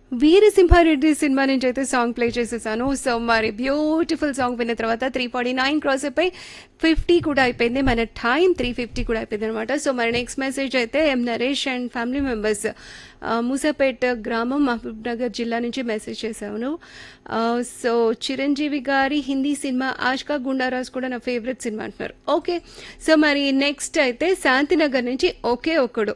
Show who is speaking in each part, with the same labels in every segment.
Speaker 1: వీరసింహారెడ్డి సినిమా నుంచి అయితే సాంగ్ ప్లే చేసేసాను సో మరి బ్యూటిఫుల్ సాంగ్ విన్న తర్వాత త్రీ ఫార్టీ నైన్ క్రాస్ అయిపోయి ఫిఫ్టీ కూడా అయిపోయింది మన టైం త్రీ ఫిఫ్టీ కూడా అయిపోయింది అనమాట సో మరి నెక్స్ట్ మెసేజ్ అయితే M Naresh and family members Moosapet గ్రామం మహబూబ్ నగర్ జిల్లా నుంచి మెసేజ్ చేశాను సో చిరంజీవి గారి హిందీ సినిమా ఆష్కా గుండారాజ్ కూడా నా ఫేవరెట్ సినిమా అంటున్నారు ఓకే సో మరి నెక్స్ట్ అయితే శాంతినగర్ నుంచి ఒకే ఒక్కడు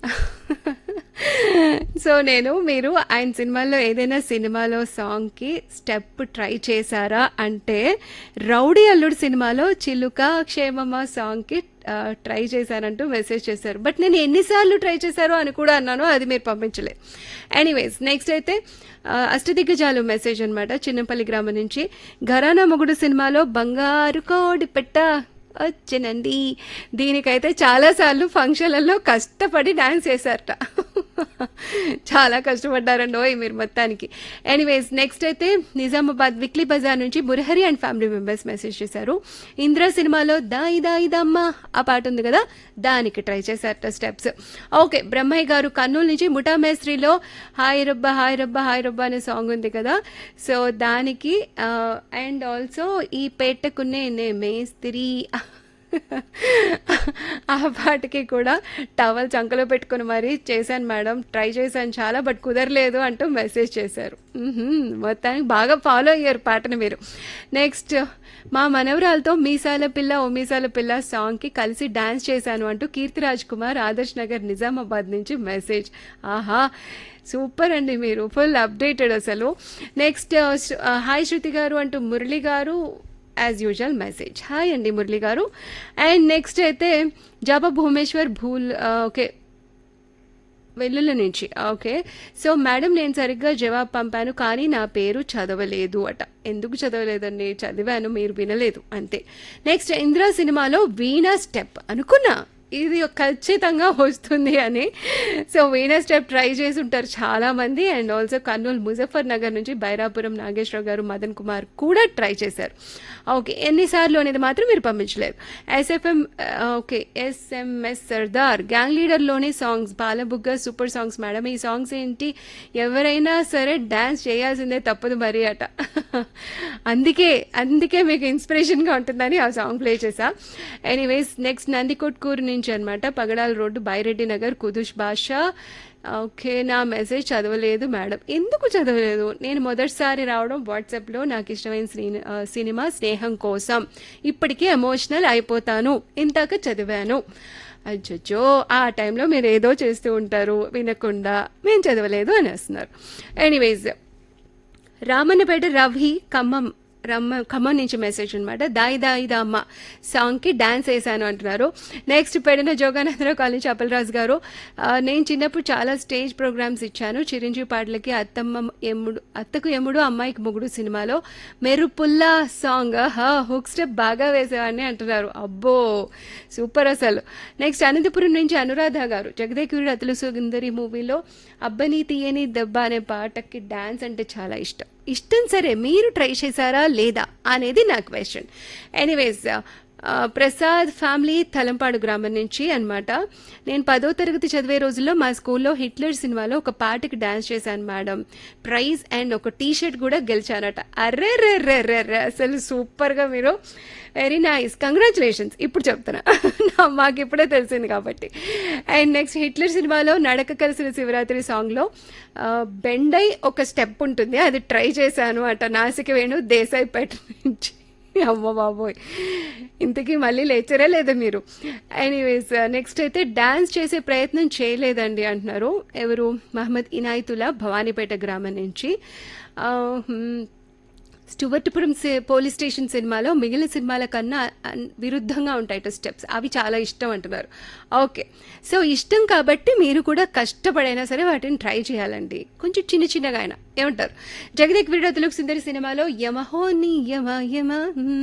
Speaker 1: సో నేను మీరు ఆయన సినిమాల్లో ఏదైనా సినిమాలో సాంగ్కి స్టెప్ ట్రై చేశారా అంటే రౌడీ అల్లుడు సినిమాలో చిలుక క్షేమమ్మ సాంగ్కి ట్రై చేశానంటూ మెసేజ్ చేశారు బట్ నేను ఎన్నిసార్లు ట్రై చేశారో అని కూడా అన్నాను అది మీరు పంపించలేదు ఎనీవేస్ నెక్స్ట్ అయితే అష్టదిగ్గజాలు మెసేజ్ అనమాట చిన్నపల్లి గ్రామం నుంచి ఘరానా మొగుడు సినిమాలో బంగారు కోడి పెట్ట వచ్చేనండి దీనికైతే చాలాసార్లు ఫంక్షన్లలో కష్టపడి డాన్స్ చేశారట చాలా కష్టపడ్డారండి ఓయ్ మీరు మొత్తానికి ఎనీవేస్ నెక్స్ట్ అయితే నిజామాబాద్ విక్లీ బజార్ నుంచి Murahari and family members message చేశారు ఇంద్ర సినిమాలో దాయి దాయి దమ్మ ఆ పాట ఉంది కదా దానికి ట్రై చేశారట స్టెప్స్ ఓకే బ్రహ్మయ్య గారు కర్నూలు నుంచి ముఠా మేస్త్రిలో హాయ్ రబ్బా హాయ్ రబ్బా హాయ్ రబ్బా అనే సాంగ్ ఉంది కదా సో దానికి అండ్ ఆల్సో ఈ పేటకునే నే మేస్త్రి ఆ పాటకి కూడా టవల్ చంకలో పెట్టుకుని మరీ చేశాను మేడం ట్రై చేశాను చాలా బట్ కుదరలేదు అంటూ మెసేజ్ చేశారు మొత్తానికి బాగా ఫాలో అయ్యారు పాటను మీరు నెక్స్ట్ మా మనవరాలతో మీసాల పిల్ల ఓ మీసాల పిల్ల సాంగ్కి కలిసి డాన్స్ చేశాను అంటూ కీర్తిరాజ్ కుమార్ ఆదర్శ్ నగర్ నిజామాబాద్ నుంచి మెసేజ్ ఆహా సూపర్ అండి మీరు ఫుల్ అప్డేటెడ్ అసలు నెక్స్ట్ హాయ్ శృతి గారు అంటూ మురళి గారు యాజ్ యూజువల్ మెసేజ్ హాయ్ అండి మురళి గారు అండ్ నెక్స్ట్ అయితే జాబా భువనేశ్వర్ భూల్ ఓకే వెల్లుల నుంచి ఓకే సో మేడం నేను సరిగ్గా జవాబు పంపాను కానీ నా పేరు చదవలేదు అట ఎందుకు చదవలేదండి చదివాను మీరు వినలేదు అంతే నెక్స్ట్ ఇంద్రా సినిమాలో వీణా స్టెప్ అనుకున్నా ఇది ఖచ్చితంగా వస్తుంది అని సో వీణా స్టెప్ ట్రై చేసి ఉంటారు చాలామంది అండ్ ఆల్సో కర్నూలు ముజఫర్ నగర్ నుంచి బైరాపురం నాగేశ్వరరావు గారు మదన్ కుమార్ కూడా ట్రై చేశారు ఓకే ఎన్నిసార్లు అనేది మాత్రం మీరు పంపించలేదు SFM okay SMS Sardar gang లీడర్లోని సాంగ్స్ బాలబుగ్గ సూపర్ సాంగ్స్ మేడం ఈ సాంగ్స్ ఏంటి ఎవరైనా సరే డ్యాన్స్ చేయాల్సిందే తప్పదు మరి అట అందుకే అందుకే మీకు ఇన్స్పిరేషన్గా ఉంటుందని ఆ సాంగ్ ప్లే చేసా ఎనీవేస్ నెక్స్ట్ నందికొట్కూరు నుంచి అనమాట పగడాల రోడ్డు బైరెడ్డి నగర్ కుదుష్ భాష ఓకే నా మెసేజ్ చదవలేదు మేడం ఎందుకు చదవలేదు నేను మొదటిసారి రావడం వాట్సాప్లో నాకు ఇష్టమైన సినిమా స్నేహం కోసం ఇప్పటికీ ఎమోషనల్ అయిపోతాను ఇంతాక చదివాను అచ్చచ్చో ఆ టైంలో మీరు ఏదో చేస్తూ ఉంటారు వినకుండా మేము చదవలేదు అని వస్తున్నారు ఎనీవేస్ రామన్నపేట రవి ఖమ్మం రమ్మ ఖమ్మం నుంచి మెసేజ్ అనమాట దాయి దాయి అమ్మ సాంగ్కి డ్యాన్స్ వేసాను అంటున్నారు నెక్స్ట్ పెడిన జోగానందరావు కాలేజ్ అప్పలరాజు గారు నేను చిన్నప్పుడు చాలా స్టేజ్ ప్రోగ్రామ్స్ ఇచ్చాను చిరంజీవి పాటలకి అత్తమ్మ ఎమ్ముడు అత్తకు ఎమ్ముడు అమ్మాయికి మొగుడు సినిమాలో మెరుపుల్లా సాంగ్ హా హుక్ స్టెప్ బాగా వేసేవాడిని అంటున్నారు అబ్బో సూపర్ అసలు నెక్స్ట్ అనంతపురం నుంచి అనురాధ గారు జగదేకుడు అతులు సుందరి మూవీలో అబ్బని తీయని దెబ్బ అనే పాటకి డ్యాన్స్ అంటే చాలా ఇష్టం ఇష్టం సరే మీరు ట్రై చేశారా లేదా అనేది నా question anyways Prasad family Talampadu గ్రామం నుంచి అనమాట నేను పదో తరగతి చదివే రోజుల్లో మా స్కూల్లో హిట్లర్ సినిమాలో ఒక పాటకి డాన్స్ చేశాను మేడం ప్రైజ్ అండ్ ఒక టీ షర్ట్ కూడా గెలిచానట అర్రే రే రే రే రే అసలు సూపర్గా మీరు వెరీ నైస్ కంగ్రాచులేషన్స్ ఇప్పుడు చెప్తున్నా మాకు ఇప్పుడే తెలిసింది కాబట్టి అండ్ నెక్స్ట్ హిట్లర్ సినిమాలో నడక కలిసిన శివరాత్రి సాంగ్లో బెండై ఒక స్టెప్ ఉంటుంది అది ట్రై చేశాను అట నాసిక వేణు దేశాయిపేట నుంచి అమ్మ బాబోయ్ ఇంతకీ మళ్ళీ లేచరే లేదా మీరు ఎనీవేస్ నెక్స్ట్ అయితే డ్యాన్స్ చేసే ప్రయత్నం చేయలేదండి అంటున్నారు ఎవరు మహమ్మద్ ఇనాయతుల్లా భవానీపేట గ్రామం నుంచి స్టువర్ట్పురం పోలీస్ స్టేషన్ సినిమాలో మిగిలిన సినిమాల కన్నా విరుద్ధంగా ఉంటాయి స్టెప్స్ అవి చాలా ఇష్టం అంటున్నారు ఓకే సో ఇష్టం కాబట్టి మీరు కూడా కష్టపడైనా సరే వాటిని ట్రై చేయాలండి కొంచెం చిన్న చిన్నగా అయినా ఏమంటారు జగదేక్ వీడియో తెలుగు సుందరి సినిమాలో యమహోని యమ యమ